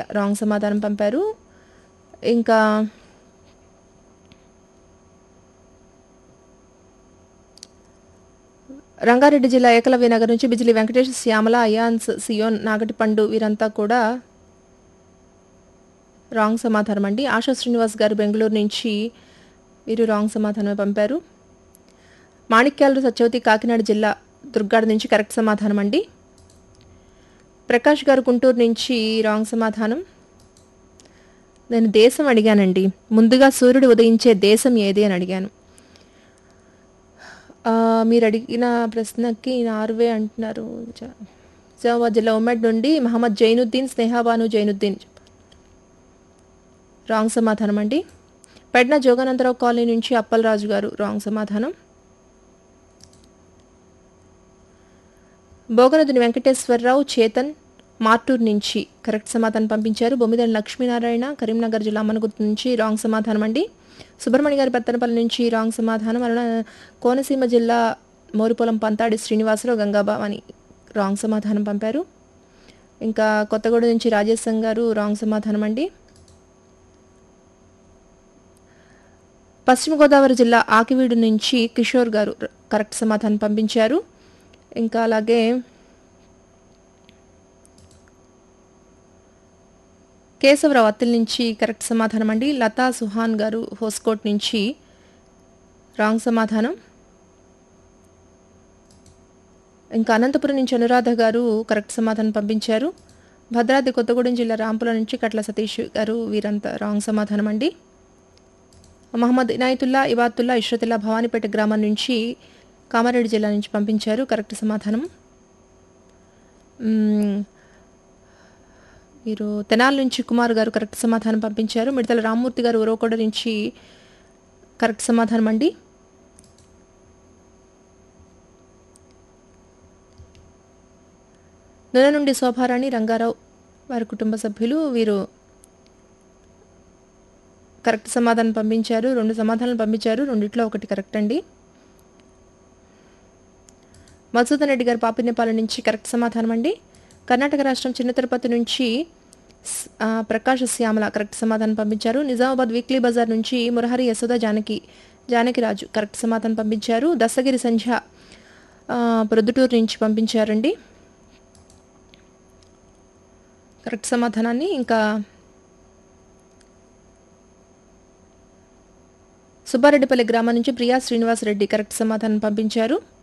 Wrong సమాధానం పంపారు ఇంకా రంగారెడ్డి జిల్లా ఏకలవ్య నగర్ నుంచి బిజిలి వెంకటేష్ శ్యామల అయాన్స్ సియోన్ నాగటిపండు వీరంతా కూడా రాంగ్ సమాధానం అండి ఆశా శ్రీనివాస్ గారు బెంగళూరు నుంచి వీరు రాంగ్ సమాధానమే పంపారు మాణిక్యాలు సత్యవతి కాకినాడ జిల్లా దుర్గాడ నుంచి కరెక్ట్ సమాధానం అండి ప్రకాష్ గారు గుంటూరు నుంచి రాంగ్ సమాధానం నేను దేశం అడిగానండి ముందుగా సూర్యుడు ఉదయించే దేశం ఏది అని అడిగాను ఆ, మీరు అడిగిన ప్రశ్నకి నార్వే అంటున్నారు జ- నిజామాబాద్ జిల్లా ఉమ్మడి నుండి మహమ్మద్ జైనుద్దీన్ స్నేహాబాను జైనుద్దీన్ రాంగ్ సమాధానం అండి పెడ్న జోగానందరావు కాలనీ నుంచి అప్పలరాజు గారు రాంగ్ సమాధానం బోగనదుని వెంకటేశ్వరరావు చేతన్ మార్టూర్ నుంచి కరెక్ట్ సమాధానం పంపించారు బొమ్మిదని లక్ష్మీనారాయణ కరీంనగర్ జిల్లా అమ్మనగుర్తు నుంచి రాంగ్ సమాధానం అండి సుబ్రహ్మణ్య గారి పెత్తనపల్లి నుంచి రాంగ్ సమాధానం అరుణ కోనసీమ జిల్లా మోరిపొలం పంతాడి శ్రీనివాసరావు గంగాబావని రాంగ్ సమాధానం పంపారు ఇంకా కొత్తగూడెం నుంచి రాజేశం గారు రాంగ్ సమాధానం అండి పశ్చిమ గోదావరి జిల్లా ఆకివీడు నుంచి కిషోర్ గారు ర- కరెక్ట్ సమాధానం పంపించారు ఇంకా అలాగే కేశవరావు అత్తిల్ నుంచి కరెక్ట్ సమాధానం అండి లతా సుహాన్ గారు హోస్కోట్ నుంచి రాంగ్ సమాధానం ఇంకా అనంతపురం నుంచి అనురాధ గారు కరెక్ట్ సమాధానం పంపించారు భద్రాద్రి కొత్తగూడెం జిల్లా రాంపుల నుంచి కట్ల సతీష్ గారు వీరంతా రాంగ్ సమాధానం అండి మహమ్మద్ ఇనాయతుల్లా ఇబాతుల్లా ఇష్రతుల్లా భవానీపేట గ్రామం నుంచి కామారెడ్డి జిల్లా నుంచి పంపించారు కరెక్ట్ సమాధానం మ్మ్. మీరు తెనాల నుంచి కుమార్ గారు కరెక్ట్ సమాధానం పంపించారు మిడతల రామ్మూర్తి గారు ఉరవకొండ నుంచి కరెక్ట్ సమాధానం అండి నూనె నుండి శోభారాణి రంగారావు వారి కుటుంబ సభ్యులు వీరు కరెక్ట్ సమాధానం పంపించారు రెండు సమాధానాలు పంపించారు రెండిట్లో ఒకటి కరెక్ట్ అండి మధుసూదన్ రెడ్డి గారు పాపినేపాలెం నుంచి కరెక్ట్ సమాధానం అండి కర్ణాటక రాష్ట్రం చిన్న తిరుపతి నుంచి స్- ఆ, ప్రకాష్ శ్యామల కరెక్ట్ సమాధానం పంపించారు నిజామాబాద్ వీక్లీ బజార్ నుంచి మురహరి యశోద జానకి జానకి రాజు కరెక్ట్ సమాధానం పంపించారు దస్తగిరి సంధ్య ఆ, ప్రొద్దుటూరు నుంచి పంపించారండి కరెక్ట్ సమాధానాన్ని ఇంకా సుబ్బారెడ్డిపల్లి గ్రామం నుంచి ప్రియా శ్రీనివాసరెడ్డి కరెక్ట్ సమాధానం పంపించారు